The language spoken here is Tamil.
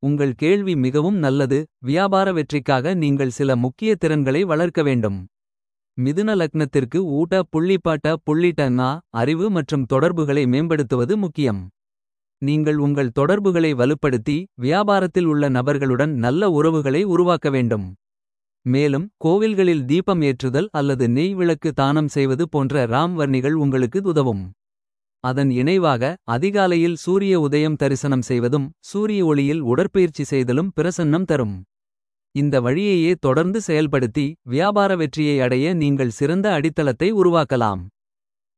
உங்கள் கேள்வி மிகவும் நல்லது வியாபார வெற்றிக்காக நீங்கள் சில முக்கிய திறன்களை வளர்க்க வேண்டும். மிதுன லக்னத்திற்கு ஊட்ட புள்ளிப்பாட்ட புள்ளிட்டனா அறிவு மற்றும் தொடர்புகளை மேம்படுத்துவது முக்கியம். நீங்கள் உங்கள் தொடர்புகளை வலுப்படுத்தி வியாபாரத்தில் உள்ள நபர்களுடன் நல்ல உறவுகளை உருவாக்க வேண்டும். மேலும் கோவில்களில் தீபம் ஏற்றுதல் அல்லது நெய் விளக்கு தானம் செய்வது போன்ற ராம் வர்ணிகள் உங்களுக்கு உதவும். அதன் இணைவாக அதிகாலையில் சூரிய உதயம் தரிசனம் செய்வதும் சூரிய ஒளியில் உடற்பயிற்சி செய்தலும் பிரசன்னம் தரும். இந்த வழியையே தொடர்ந்து செயல்படுத்தி வியாபார வெற்றியை அடைய நீங்கள் சிறந்த அடித்தளத்தை உருவாக்கலாம்.